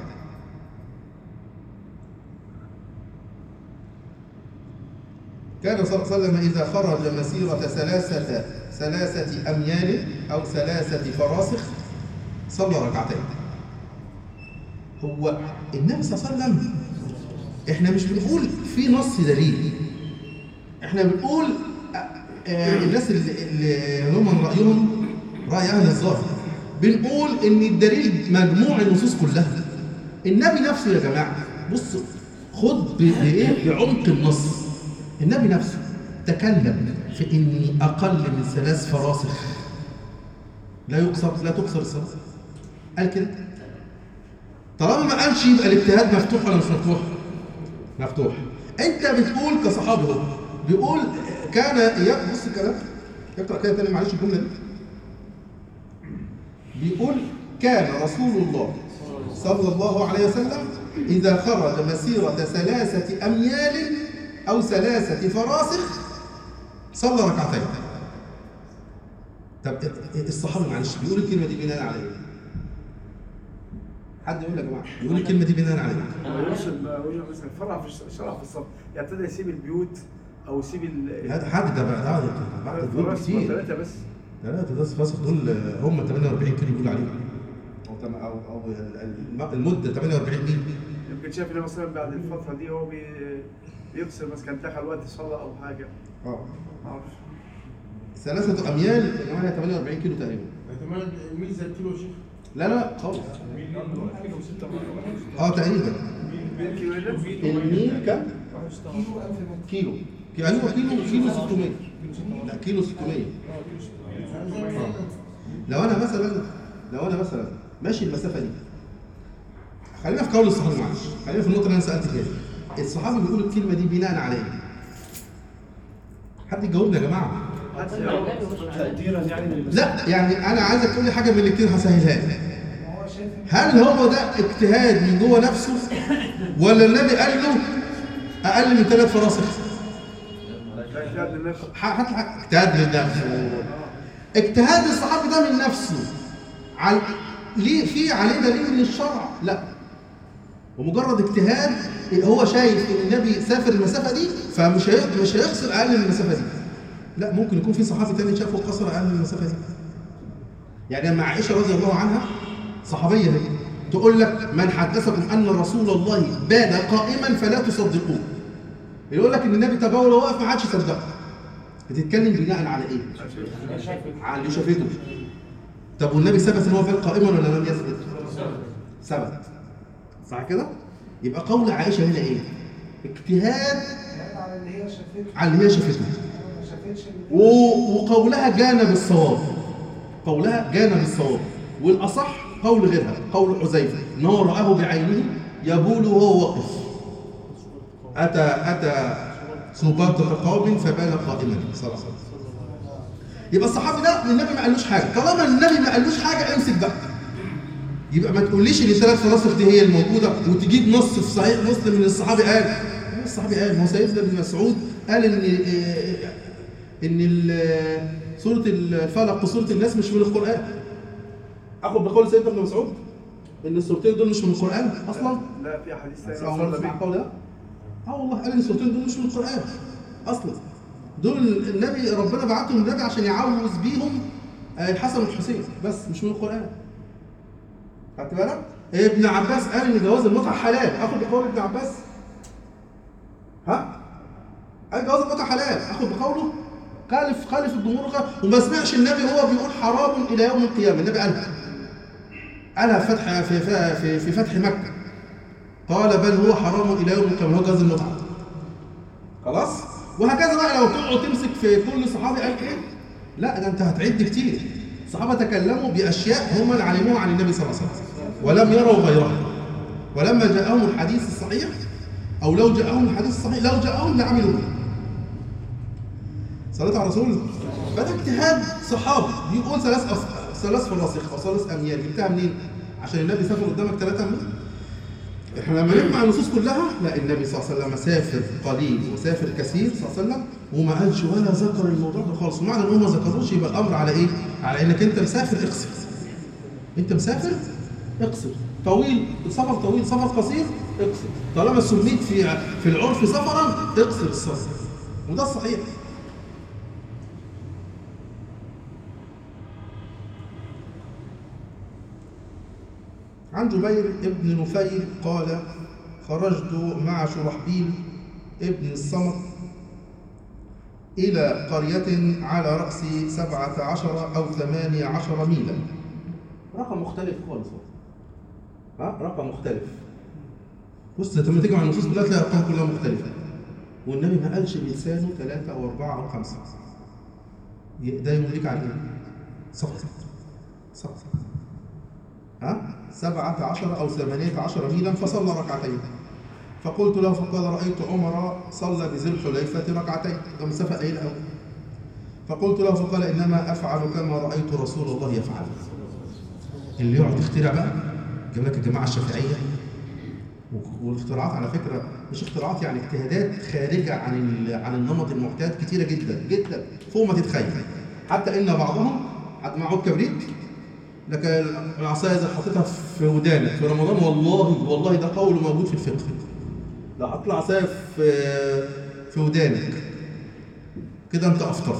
كان صلى الله عليه وسلم إذا خرج مسيرة ثلاثة ثلاثة أميال أو ثلاثة فراسخ صلى ركعتين هو النبي صلى الله عليه وسلم احنا مش بنقول في نص دليل احنا بنقول آه، آه، الناس اللي, اللي هم رأيهم رأي أهل الظاهر بنقول إن الدليل مجموع النصوص كلها النبي نفسه يا جماعة بص خد ب- بإيه بعمق النص النبي نفسه تكلم في إن أقل من ثلاث فراسخ لا يقصر لا تقصر الصلاة قال كده طالما ما قالش يبقى الاجتهاد مفتوح ولا مش مفتوح؟ مفتوح انت بتقول كصحابي هو بيقول كان ي- بص الكلام اقرا كده تاني معلش الجمله دي بيقول كان رسول الله صلى الله عليه وسلم اذا خرج مسيره ثلاثه اميال او ثلاثه فراسخ صلى ركعتين طب الصحابي معلش بيقول الكلمه دي بناء على ايه؟ حد يقول يا جماعه بيقول الكلمه دي بناء على ايه؟ يوصل مثلا فرع في الش- شرع في الصف يبتدي يسيب البيوت او يسيب ال هذا حد ده بقى ده بعد دول الفراش كتير ثلاثه بس ثلاثة ده فاسق دول هم 48 كيلو بيقولوا عليهم او تم- او او الم- المده 48 ميل يمكن شايف انه مثلا بعد الفتره دي هو بي بيقصر مثلا كان دخل وقت الصلاه او حاجه اه ما اعرفش ثلاثة اميال يا جماعه هي 48 كيلو تقريبا احتمال الميل زي الكيلو يا شيخ لا لا خالص كيلو ستة اه تقريبا كيلو إلا؟ الميل كام؟ كيلو كيلو ايوه كيلو كيلو 600 لا كيلو 600 آه. لو انا مثلا لو انا مثلا ماشي المسافه دي خلينا في قول الصحابي معلش خلينا في النقطه اللي انا سالت فيها الصحابي بيقول الكلمه دي بناء على ايه؟ حد يجاوبنا يا جماعه تقديرا يعني للمسألة. لا يعني انا عايزك تقول لي حاجه من اللي كتير هسهلها لك ما هو شايف هل هو ده اجتهاد من جوه نفسه ولا النبي قال له اقل من ثلاث فراسخ اجتهاد للنفس ح- هات لك اجتهاد من نفسه اجتهاد الصحابي ده من نفسه عن ليه في عليه دليل من الشرع لا ومجرد اجتهاد هو شايف ان النبي سافر المسافه دي فمش هي... مش هيقصر اقل من المسافه دي لا ممكن يكون في صحابي تاني شافه قصر اقل من المسافه دي يعني لما عائشه رضي الله عنها صحابيه هي تقول لك من حدثكم ان رسول الله بات قائما فلا تصدقوه يقول لك ان النبي تبول وهو واقف ما عادش يصدقه بتتكلم بناء على ايه؟ على اللي شافته طب والنبي ثبت ان هو بات قائما ولا لم يثبت؟ ثبت صح كده؟ يبقى قول عائشه هنا ايه؟ اجتهاد يعني على اللي هي شافته على اللي هي شافته ما شافتش اللي و- وقولها جانب الصواب قولها جانب الصواب والاصح قول غيرها قول حذيفه ان هو راه بعينه يبول وهو واقف اتى اتى سباط قوم فبال قائما صلى الله عليه وسلم يبقى الصحابي ده النبي ما قالوش حاجه طالما النبي ما قالوش حاجه امسك بقى يبقى ما تقوليش ان ثلاث فلاسفه دي هي الموجوده وتجيب نص في صحيح مسلم من الصحابي قال هو الصحابي قال ما هو سيدنا ابن مسعود قال ان إيه، ان ال- سوره الفلق وسوره الناس مش من القران اخد بقول سيدنا ابن مسعود ان السورتين دول مش من القران اصلا لا في حديث ثاني أول وصلنا تسمع به القول ده اه والله قال ان السورتين دول مش من القران اصلا دول النبي ربنا بعتهم النبي عشان يعوز بيهم آه، الحسن والحسين بس مش من القران خدت بالك ابن عباس قال ان جواز المتعه حلال اخد بقول ابن عباس ها قال جواز المتعه حلال اخد بقوله خالف خالف الجمهور خالف وما سمعش النبي هو بيقول حرام الى يوم القيامه النبي قالها قالها في فتح في في في فتح مكه قال بل هو حرام الى يوم القيامه هو جواز المتعه خلاص وهكذا بقى لو تقعد تمسك في كل صحابي قال ايه لا ده انت هتعد كتير الصحابه تكلموا باشياء هم اللي علموها عن النبي صلى الله عليه وسلم ولم يروا غيرها ولما جاءهم الحديث الصحيح او لو جاءهم الحديث الصحيح لو جاءهم لعملوا به صلاة على رسول فده اجتهاد صحابي بيقول ثلاث أص... ثلاث فراسخ او ثلاث اميال جبتها منين؟ عشان النبي سافر قدامك ثلاثة اميال احنا لما نجمع النصوص كلها لا النبي صلى الله عليه وسلم سافر قليل وسافر كثير صلى الله عليه وسلم وما قالش ولا ذكر الموضوع ده خالص ومعنى ان هو ما ذكروش يبقى الامر على ايه؟ على انك انت مسافر اقصر انت مسافر اقصر طويل سفر طويل سفر قصير اقصر طالما سميت في في العرف سفرا اقصر السفر وده الصحيح عن جبير ابن نفيل قال خرجت مع شرحبيل ابن الصمت إلى قرية على رأس سبعة عشر أو ثمانية عشر ميلا رقم مختلف خالص ها رقم مختلف بص لما تيجي مع النصوص كلها تلاقي الأرقام كلها مختلفة والنبي ما قالش بلسانه ثلاثة أو أربعة أو خمسة ده يملك على إيه؟ صفر صفر ها سبعة عشر أو ثمانية عشر ميلا فصلى ركعتين فقلت له فقال رأيت عمر صلى بذي الحليفة ركعتين ده مسافة قليلة أوي فقلت له فقال إنما أفعل كما رأيت رسول الله يفعل اللي يقعد يخترع بقى جاب لك الجماعة الشافعية والاختراعات على فكرة مش اختراعات يعني اجتهادات خارجة عن ال- عن النمط المعتاد كتيرة جدا جدا فوق ما تتخيل حتى إن بعضهم حد معه كبريت لك العصايه اذا حطيتها في ودانك في رمضان والله والله ده قول موجود في الفقه لو حطيت العصايه في في ودانك كده انت افطرت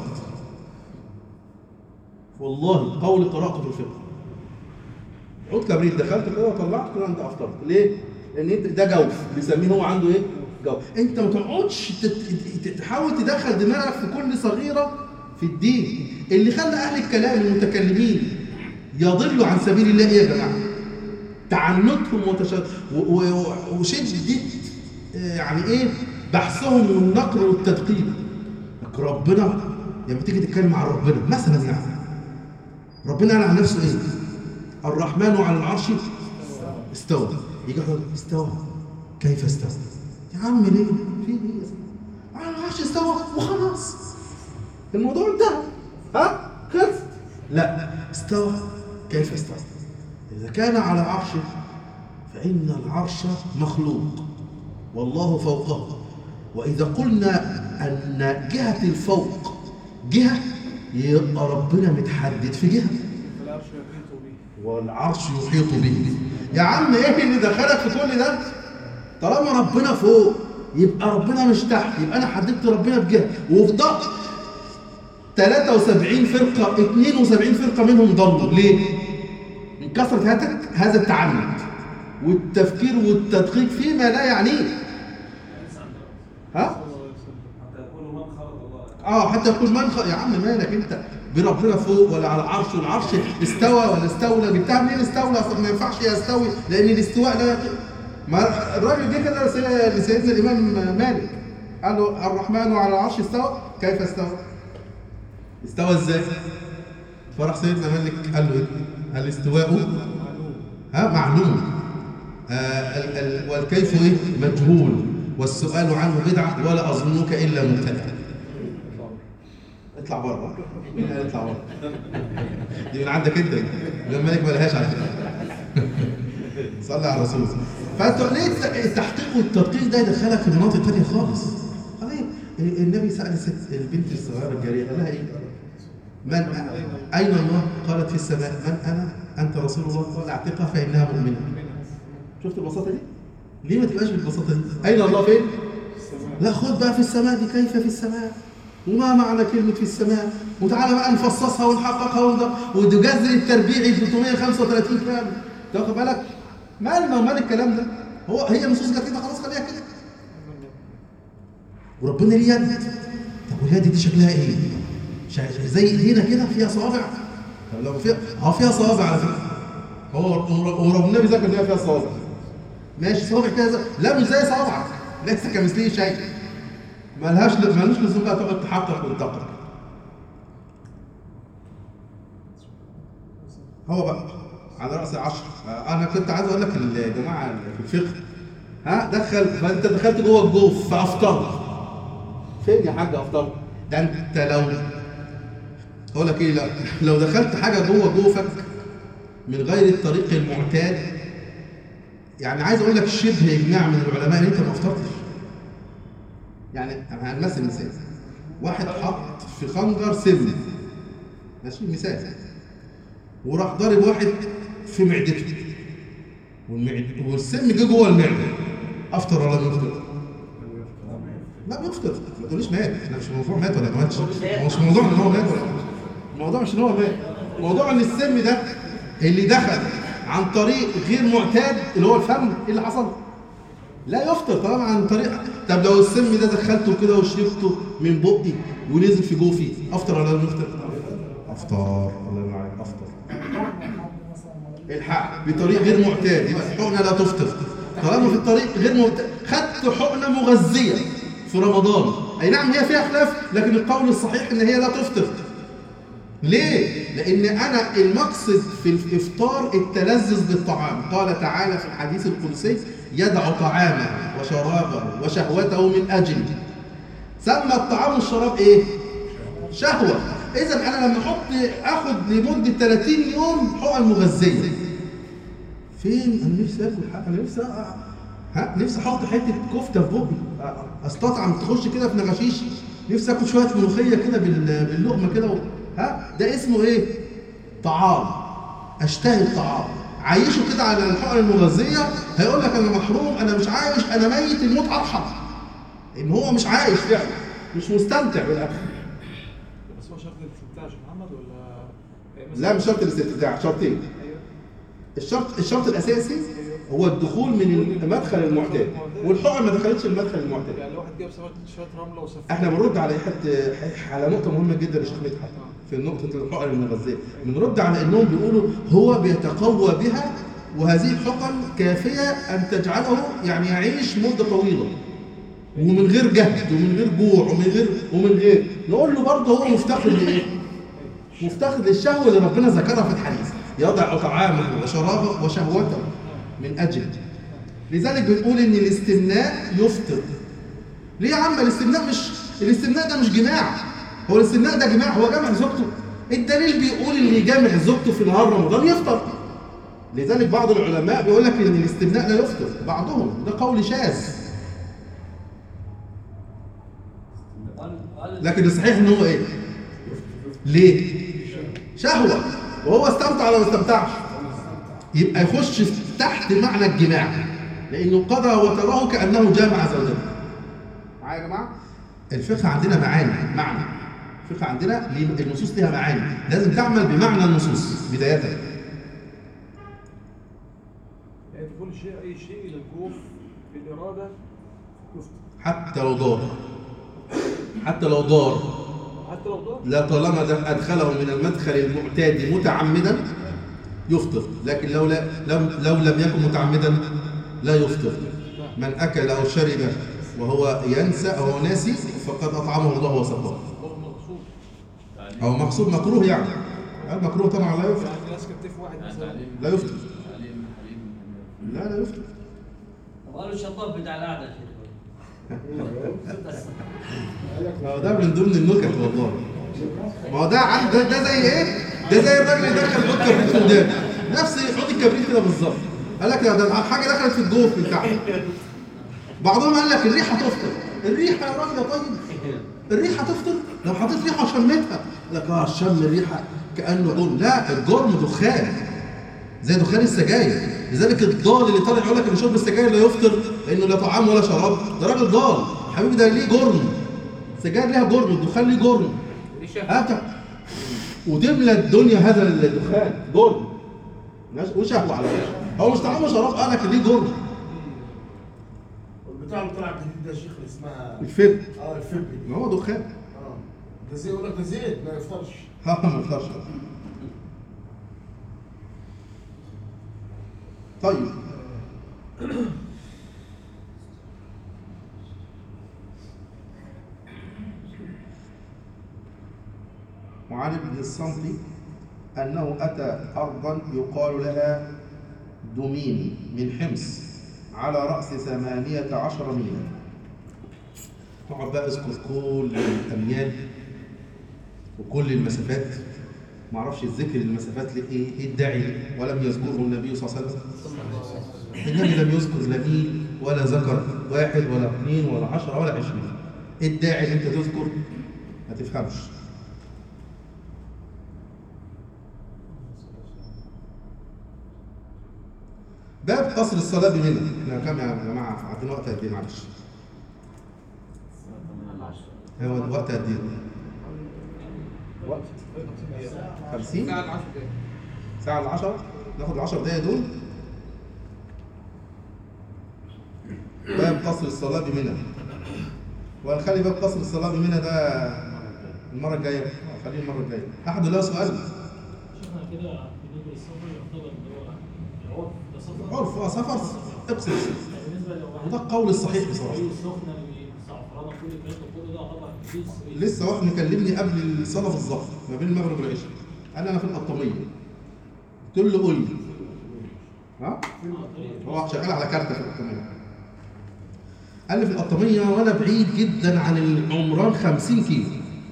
والله قول قراءة في الفقه عود كبريت دخلت كده وطلعت كده انت افطرت ليه؟ لان انت ده جوف بيسميه هو عنده ايه؟ جوف انت ما تقعدش تت- تت- تحاول تدخل دماغك في كل صغيره في الدين اللي خلى اهل الكلام المتكلمين يضلوا عن سبيل الله ايه يا جماعه؟ تعنتهم وتش... و... و... وشدة آه، يعني ايه بحثهم والنقر والتدقيق لك ربنا لما تيجي تتكلم عن ربنا مثلا يعني ربنا قال عن نفسه ايه؟ الرحمن على العرش استوى يجي يقول استوى كيف استوى؟ يا عم ليه؟ في ايه يا سيدي؟ على العرش استوى وخلاص الموضوع انتهى ها؟ خلص لا استوى كيف استوى؟ إذا كان على عرشه فإن العرش مخلوق والله فوقه وإذا قلنا ان جهه الفوق جهه يبقى ربنا متحدد في جهه العرش يحيط به والعرش يحيط به يا عم ايه اللي دخلك في كل ده طالما ربنا فوق يبقى ربنا مش تحت يبقى انا حددت ربنا بجهه وفي ضغط 73 فرقه 72 فرقه منهم ضلوا ليه من كثره هذا هذا التعنت والتفكير والتدقيق فيما لا يعنيه ها حتى يقولوا من خلق الله اه حتى يقول من خ... يا عم مالك انت بربنا فوق ولا على العرش والعرش استوى ولا استولى جبتها منين استولى اصلا ما ينفعش يستوي لان الاستواء لا يقل ما الراجل جه كده لسي- لسيدنا الامام مالك قال له الرحمن على العرش استوى كيف استوى؟ استوى ازاي؟ فراح سيدنا مالك قال له ايه؟ الاستواء ها معلوم آه ال- ال- والكيف ايه؟ مجهول والسؤال عنه بدعه ولا اظنك الا مبتدئا اطلع بره مين قال اطلع بره دي من عندك انت الامام مالك ما لهاش على فكره صلي على الرسول فانت ليه الت- التحقيق والتدقيق ده يدخلك في مناطق تانية خالص خلاص النبي سأل الست البنت الصغيرة الجارية قال لها ايه؟ من أ- أين الله؟ قالت في السماء من أنا؟ أنت رسول الله قال اعتقها فإنها مؤمنة شفت البساطة دي؟ ليه ما تبقاش بالبساطة دي؟ أين الله فين؟ لا خد بقى في السماء دي كيف في السماء وما معنى كلمة في السماء وتعالى بقى نفصصها ونحققها ونض- وجذر التربيعي 335 كام تاخد بالك مالنا ومال الكلام ده هو هي نصوص جت كده خلاص خليها كده وربنا ليه يد طب واليد دي شكلها ايه شا- زي ايدينا كده فيها صوابع طب لو فيها اه فيها صوابع على فكره هو هو النبي ذكر ان هي فيها صوابع ماشي صوابع كده لا مش زي صوابعك ليس كمثله شيء ملهاش ملوش لزوم بقى تقعد تحقق وتدقق هو بقى على راس العشر آه، انا كنت عايز اقول لك الجماعه في الفقه ها دخل فانت دخلت جوه الجوف فافطرت فين يا حاج افطرت ده انت لو اقول لك ايه لا لو دخلت حاجه جوه جوفك من غير الطريق المعتاد يعني عايز اقول لك شبه اجماع من العلماء ان انت ما افطرتش يعني انا هنمثل مثال واحد حط في خنجر سم ماشي مثال وراح ضارب واحد في معدته والمعد... والسم جه جوه المعده افطر ولا ما يفطر؟ لا بيفطر ما تقوليش مات احنا مش موضوع مات ولا ما ماتش هو مش موضوع ان هو مات ولا ما ماتش. الموضوع مش ان هو مات موضوع ان السم ده اللي دخل عن طريق غير معتاد اللي هو الفم ايه اللي حصل؟ لا يفطر طالما عن طريق طب لو السم ده دخلته كده وشربته من بقي ونزل في جوفي افطر ولا لا يفطر؟ افطر الله ينور عليك افطر الحق بطريق غير معتاد يبقى الحقنه لا تفطر طالما في الطريق غير معتاد خدت حقنه مغذيه في رمضان اي نعم هي فيها خلاف لكن القول الصحيح ان هي لا تفطر ليه؟ لأن أنا المقصد في الإفطار التلذذ بالطعام، قال تعالى في الحديث القدسي: يدع طعامه وشرابه وشهوته من أجلي. سمى الطعام والشراب إيه؟ شهوة. إذا أنا لما أحط آخد لمدة 30 يوم حقن مغذية. فين؟ أنا نفسي آكل حق أنا نفسي أ- ها نفسي أحط حتة كفتة في بقي أ- أستطعم تخش كده في نغشيش نفسي آكل شوية ملوخية كده بال- باللقمة كده و- ها ده اسمه إيه؟ طعام أشتهي الطعام عيشه كده على الحقن المغذية هيقول لك أنا محروم أنا مش عايش أنا ميت الموت أرحم إن هو مش عايش فعلا مش مستمتع بالأكل بس هو شرط الاستمتاع يا شيخ محمد ولا لا مش شرط الاستمتاع شرطين ايوه الشرط الشرط الاساسي هو الدخول من المدخل المعتاد والحقن ما دخلتش المدخل المعتاد يعني لو واحد جاب شويه شويه رمله وسفها احنا بنرد على حته على نقطه مهمه جدا يا شيخ مدحت في نقطه الحقن المغذيه بنرد على انهم بيقولوا هو بيتقوى بها وهذه الحقن كافيه ان تجعله يعني يعيش مده طويله ومن غير جهد ومن غير جوع ومن غير ومن غير نقول له برضه هو مفتقر لايه؟ مفتقر للشهوه اللي ربنا ذكرها في الحديث يضع طعامه وشرابه وشهوته من اجل لذلك بنقول ان الاستمناء يفطر ليه يا عم الاستمناء مش الاستمناء ده مش جماع هو الاستمناء ده جماع هو جامع زوجته الدليل بيقول اللي يجامع زوجته في نهار رمضان يفطر لذلك بعض العلماء بيقول لك ان الاستمناء لا يفطر بعضهم ده قول شاذ لكن الصحيح ان هو ايه ليه شهوه وهو استمتع ولا ما استمتعش يبقى يخش تحت معنى الجماع لانه قضى وتراه كانه جامع زوجته معايا يا جماعه الفقه عندنا معاني معنى الفقه عندنا ليه- النصوص ليها معاني لازم تعمل بمعنى النصوص بدايه يعني دخول شيء اي شيء الى الجوف بالاراده يفطر حتى لو ضار حتى لو ضار حتى لو ضاع لا طالما ده ادخله من المدخل المعتاد متعمدا يفطر لكن لو لا لو, لو لم يكن متعمدا لا يفطر من اكل او شرب وهو ينسى او ناسي فقد اطعمه الله وسقاه هو المقصود او مقصود مكروه يعني المكروه طبعا لا يفطر يعني ناس كتف واحد مثلا لا يفطر تعليم حليم لا لا يفطر قالوا الشطاب بتاع القعده يا شيخ ما هو ده من ضمن النكت والله ما هو ده عن ده, ده زي ايه؟ ده زي الراجل اللي دخل حوض كبريت في ودانه نفس حوض الكبريت كده بالظبط قال لك ده حاجه دخلت في الجوف من تحت بعضهم قال لك الريحه تفطر الريحه يا راجل يا طيب الريحه تفطر لو حطيت ريحه وشميتها قال لك اه شم الريحه كانه جرم لا الجرم دخان زي دخان السجاير لذلك الضال اللي طالع يقول لك ان شرب السجاير لا يفطر لانه لا طعام ولا شراب ده راجل ضال حبيبي ده ليه جرم السجاير ليها جرم الدخان ليه جرم هات وتملى الدنيا هذا الدخان جرم ماشي؟ وشهوة على فكرة هو مش طعام وشراب قال لك ليه جرم البتاع اللي طلع جديد ده يا شيخ اللي اسمها الفيلم اه الفيلم دي ما هو دخان اه ده زي يقول لك ده زيت ما يفطرش ها ما ينفعش طيب وعن ابن الصمت أنه أتى أرضا يقال لها دمين من حمص على رأس ثمانية عشر ميلا نقعد بقى اذكر كل الأميال وكل المسافات ما اعرفش الذكر المسافات لايه ايه الداعي ولم يذكره النبي صلى الله عليه وسلم النبي لم يذكر لا ميل ولا ذكر واحد ولا اثنين ولا عشرة ولا عشرين ايه الداعي اللي انت تذكر ما تفهمش باب قصر الصلاة بمنى احنا كام يا جماعة عندنا وقت قد ايه معلش هو الوقت قد ايه وقت 50 ساعة 10 دقايق ساعة ل 10 ناخد ال 10 دقايق دول باب قصر الصلاة بمنى وهنخلي باب قصر الصلاة بمنى ده المرة الجاية آه، خليه المرة الجاية أحد له سؤال شفنا كده بالنسبه للسفر يعتبر اللي هو العرف ده سفر عرف اه سفر اقصر يعني بالنسبه لو واحد وده القول الصحيح بصراحة السخنه بالزعفرانه كل الكلام ده كله ده يعتبر حديث لسه واحد مكلمني قبل الصلاة بالظبط ما بين المغرب والعشاء قال لي أنا في القطامية قلت له قول لي ها هو شغال على كارتة في القطامية قال لي في القطامية وأنا بعيد جدا عن العمران 50 كيلو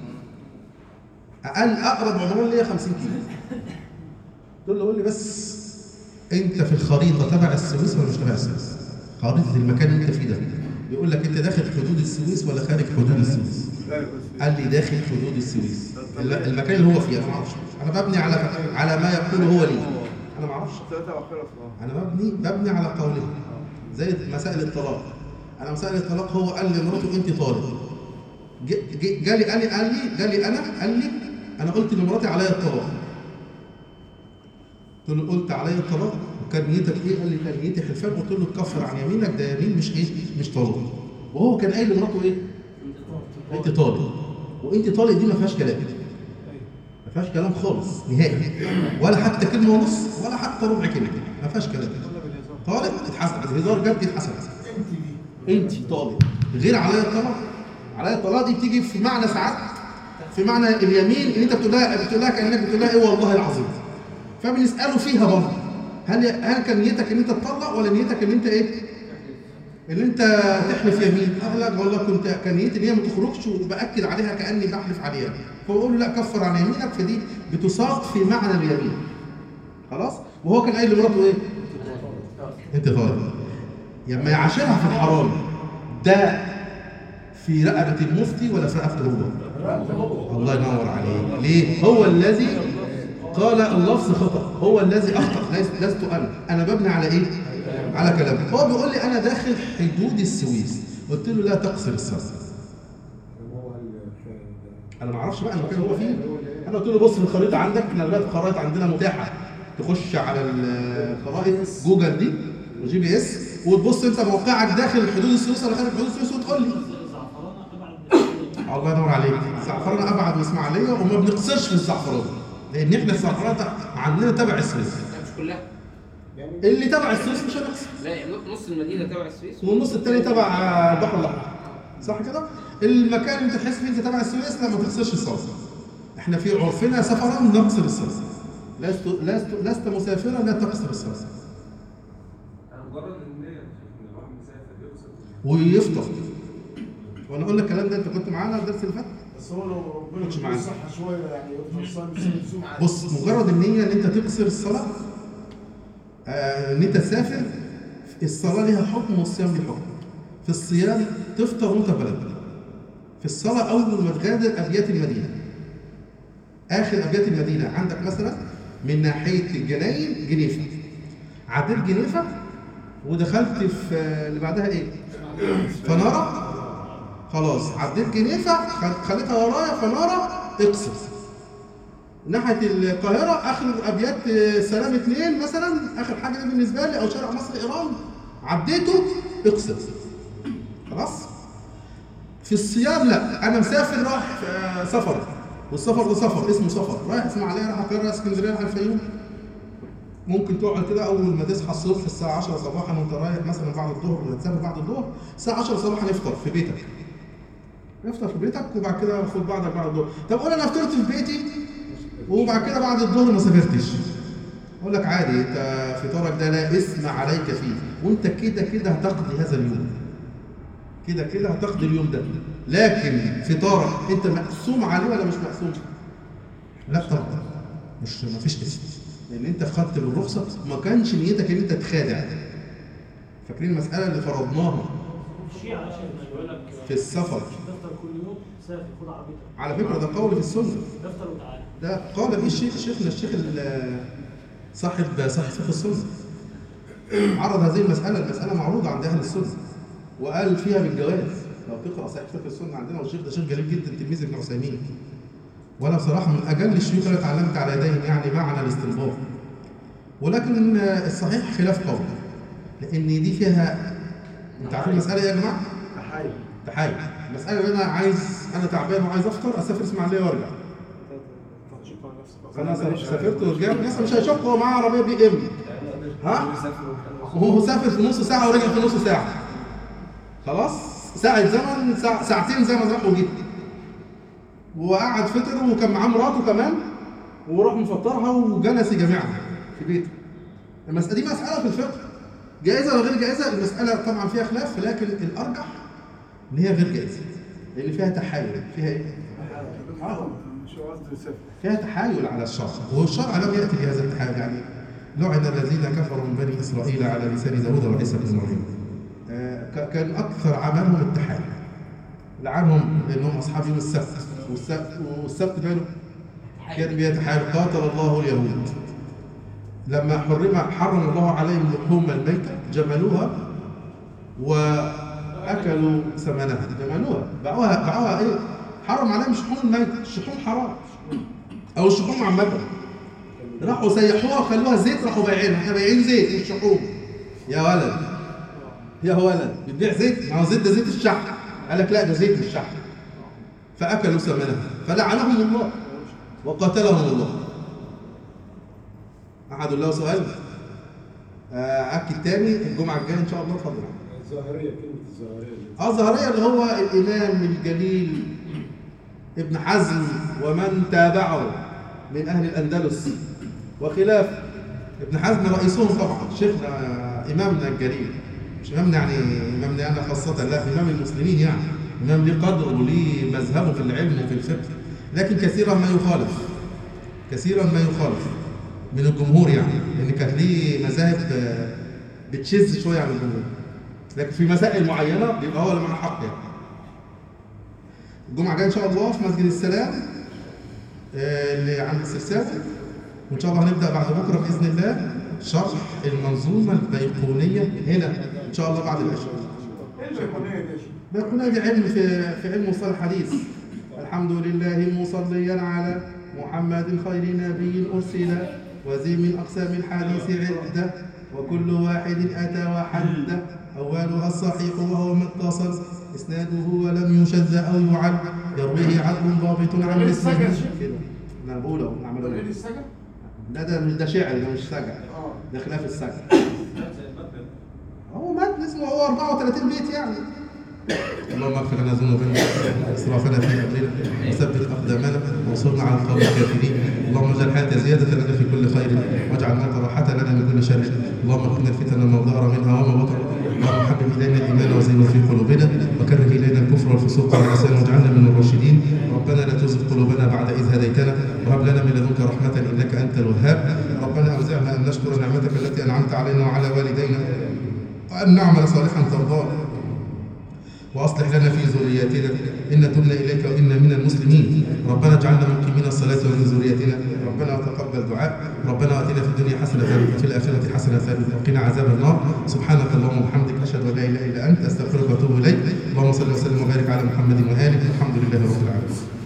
أقل أقرب عمران ليا 50 كيلو قلت له قول لي بس أنت في الخريطة تبع السويس ولا مش تبع السويس؟ خريطة المكان اللي أنت فيه ده بيقول لك أنت داخل حدود السويس ولا خارج حدود السويس؟ قال لي داخل حدود السويس الل- المكان اللي هو فيه انا ما اعرفش انا ببني على على ما يقوله هو لي انا ما اعرفش انا مبني مبني على قوله زي مسائل الطلاق انا مسائل الطلاق هو قال لمراته انت طالق ج- ج- جالي قال لي قال لي جالي انا قال لي انا قلت لمراتي عليا الطلاق قلت له قلت عليا الطلاق وكان نيتك ايه؟ قال لي كان نيتي حلفان قلت له كفر عن يمينك ده يمين مش ايه؟ مش طلاق وهو كان قايل لمراته ايه؟ انت طالق وانت طالق دي ما فيهاش كلام ما فيهاش كلام خالص نهائي ولا حتى كلمه ونص ولا حتى ربع كلمه ما فيهاش كلام طالق اتحسب الهزار جد اتحسب انت دي انت طالق غير عليا الطلاق عليا الطلاق دي بتيجي في معنى ساعات في معنى اليمين ان انت بتقول لها بتقول لها كانك بتقول لها ايه والله العظيم فبنساله فيها برضه هل هل كان نيتك ان انت تطلق ولا نيتك ان انت ايه؟ ان انت تحلف يمين قال لا والله كنت كان نيتي ان هي ما تخرجش وباكد عليها كاني بحلف عليها فبقول له لا كفر عن يمينك فدي بتساق في معنى اليمين خلاص وهو كان قايل لمراته ايه؟ انت طالب لما يعاشرها في الحرام ده في رقبة المفتي ولا في رقبته هو؟ الله ينور عليك ليه؟ هو الذي قال اللفظ خطأ هو الذي أخطأ ليس لست أنا أنا ببني على إيه؟ على كلامه هو بيقول لي أنا داخل حدود السويس قلت له لا تقصر الصلاة انا ما اعرفش بقى المكان اللي هو فيه انا قلت له بص في الخريطه عندك احنا دلوقتي الخرائط عندنا متاحه تخش على الخرائط جوجل دي وجي بي اس وتبص انت موقعك داخل حدود السويس ولا خارج حدود السويس وتقول لي زعفرانة ابعد من الله ينور عليك الزعفرانه ابعد من اسماعيليه وما بنقصرش في الزعفرانه لان احنا الزعفرانه عندنا تبع السويس لا مش كلها اللي تبع السويس مش هنقصر لا يعني نص المدينه تبع السويس والنص التاني تبع البحر الاحمر صح كده المكان اللي انت تحس فيه انت تبع السويس لا ما تقصرش الصلاه احنا في عرفنا سفرا نقصر الصلاه لست لست لست مسافرا لا تقصر الصلاه انا مجرد ان هي ان الواحد مسافر يقصد ويفطر وانا اقول لك الكلام ده انت كنت معانا الدرس اللي فات بس هو لو ربنا كنتش يديله معانا. الصحة شوية يعني يفضل الصلاة يصوم عادي. بص مجرد النية ان انت تقصر الصلاة آه، ان انت تسافر الصلاة ليها حكم والصيام ليه حكم في الصيام تفطر وانت في بلد في الصلاة أول ما تغادر أبيات المدينة آخر أبيات المدينة عندك مثلا من ناحية الجناين جنيفة عديت جنيفة ودخلت في اللي بعدها إيه؟ فنارة خلاص عديت جنيفة خل- خليتها ورايا فنارة اقصر ناحيه القاهره اخر ابيات سلام اثنين مثلا اخر حاجه دي بالنسبه لي او شارع مصر ايران عديته اقصر خلاص في الصيام لا انا مسافر رايح آه، سفر والسفر ده سفر اسمه سفر رايح اسماعيليه رايح القاهره رايح اسكندريه رايح الفيوم ممكن تقعد كده اول ما تصحى الصبح الساعه 10 صباحا وانت رايح مثلا بعد الظهر ولا تسافر بعد الظهر الساعه 10 صباحا افطر في بيتك افطر في بيتك وبعد كده خد بعضك بعد الظهر طب قول انا فطرت في بيتي وبعد كده بعد الظهر ما سافرتش اقول لك عادي انت فطارك ده لا اسم عليك فيه وانت كده كده هتقضي هذا اليوم كده كده هتقضي اليوم ده لكن فطارك انت مقسوم عليه ولا مش مقسوم لا طبعا مش ما فيش اسم لان انت خدت بالرخصه ما كانش نيتك ان انت تخادع فاكرين المساله اللي فرضناها الشيعة يا شيخ يقول لك في السفر تفطر كل يوم سافر خد عربيتك على فكره ده قول في السنه تفطر وتعالى ده قال به الشيخ شيخنا الشيخ ال- صاحب صاحب فقه السنه عرض هذه المساله المساله معروضه عند اهل السنه وقال فيها بالجواز لو تقرا صحيح فقه السنه عندنا والشيخ ده شيخ جليل جدا تلميذ ابن عثيمين وانا بصراحه من اجل الشيوخ اللي اتعلمت على يديهم يعني معنى الاستنباط ولكن الصحيح خلاف قول لان دي فيها انت عارفين المساله ايه يا جماعه؟ تحايل تحايل المساله ان انا عايز انا تعبان وعايز افطر اسافر اسماعيليه وارجع تشق على نفسك انا سافرت ورجعت لسه مش هيشق هو معاه عربيه بي ام ها وهو سافر في نص ساعه ورجع في نص ساعه خلاص ساعه زمن ساعة ساعتين زمن راح وجه وقعد فطر وكان معاه مراته كمان وراح مفطرها وجلس جميعا في بيته المسألة دي مسألة في الفقه جائزة ولا غير جائزة المسألة طبعا فيها خلاف لكن الأرجح إن هي غير جائزة لأن فيها تحايل فيها إيه؟ آه. مش قصدي يسافر فيها تحايل على الشرع والشرع لم يأتي بهذا التحايل يعني لعن الذين كفروا من بني إسرائيل على لسان داود وعيسى بن مريم آه، ك- كان أكثر عملهم التحايل لعنهم لأنهم أصحاب يوم السبت والسبت, والسبت ماله كان بيتحايل قاتل الله اليهود لما حرم حرم الله عليهم لحوم الميتة جملوها وأكلوا ثمنها جملوها باعوها باعوها إيه؟ حرم عليهم شحوم الميتة الشحوم حرام أو الشحوم عامة راحوا سيحوها وخلوها زيت راحوا بايعينها احنا بايعين زيت مش شحوم يا ولد يا ولد بتبيع زيت ما هو زيت ده زيت الشحم قال لك لا ده زيت الشحم فاكلوا ثمنها فلعنهم الله وقاتلهم الله احد الله سؤال آه، اكد تاني الجمعه الجايه ان شاء الله اتفضل الظاهريه كلمه الظاهريه دي اه ظاهرية اللي هو الإمام الجليل ابن حزم ومن تابعه من أهل الأندلس وخلاف ابن حزم رئيسهم طبعا شيخنا إمامنا الجليل مش إمامنا يعني إمامنا أنا خاصة لا إمام المسلمين يعني إمام ليه قدر وليه مذهبه في العلم وفي الفقه لكن كثيرا ما يخالف كثيرا ما يخالف من الجمهور يعني لأن كانت ليه مذاهب آه، بتشذ شوية عن الجمهور لكن في مسائل معينه بيبقى هو اللي معاه حق يعني الجمعه الجايه ان شاء الله في مسجد السلام آه، اللي عند السرساب وان شاء الله هنبدا بعد بكره باذن الله شرح المنظومه البيقونيه هنا ان شاء الله بعد العشاء ايه البيقونيه دي يا شيخ؟ بيقولنا دي علم في في علم مصطلح الحديث الحمد لله مصليا على محمد خير نبي ارسل وذي من اقسام الحديث عده وكل واحد اتى وحده اولها الصحيح وهو ما اتصل اسناده ولم يشذ او يعل يرويه عدل ضابط عن غير مثله السجع شيخ. كده انا بقول اهو نعمل غير اهو السجن؟ لا ده مش ده شعر ده مش سجع اه ده خلاف السجع زي المتن هو مات اسمه هو 34 بيت يعني اللهم اغفر لنا ذنوبنا اسرافنا في امرنا وثبت اقدامنا وانصرنا على القوم الكافرين اللهم اجعل الحياه زياده لنا في كل خير واجعل الموت راحه لنا من كل شر اللهم قنا الفتن ما ظهر منها وما بطن اللهم حبب الينا الايمان وزينه في قلوبنا وكره الينا الكفر والفسوق والعصيان واجعلنا من الراشدين ربنا لا تزغ قلوبنا بعد اذ هديتنا وهب لنا من لدنك رحمه انك انت الوهاب ربنا اوزعنا ان نشكر نعمتك التي انعمت علينا وعلى والدينا وأن نعمل صالحا ترضاه وأصلح لنا في ذرياتنا إن تبنا إليك وإنا من المسلمين ربنا اجعلنا مقيمين الصلاة ومن ذريتنا ربنا وتقبل دعاء ربنا آتنا في الدنيا حسنة وفي الآخرة حسنة وقنا عذاب النار سبحانك اللهم وبحمدك أشهد أن لا إله إلا أنت أستغفرك وأتوب إليك اللهم صل وسلم وبارك على محمد وآله الحمد لله رب العالمين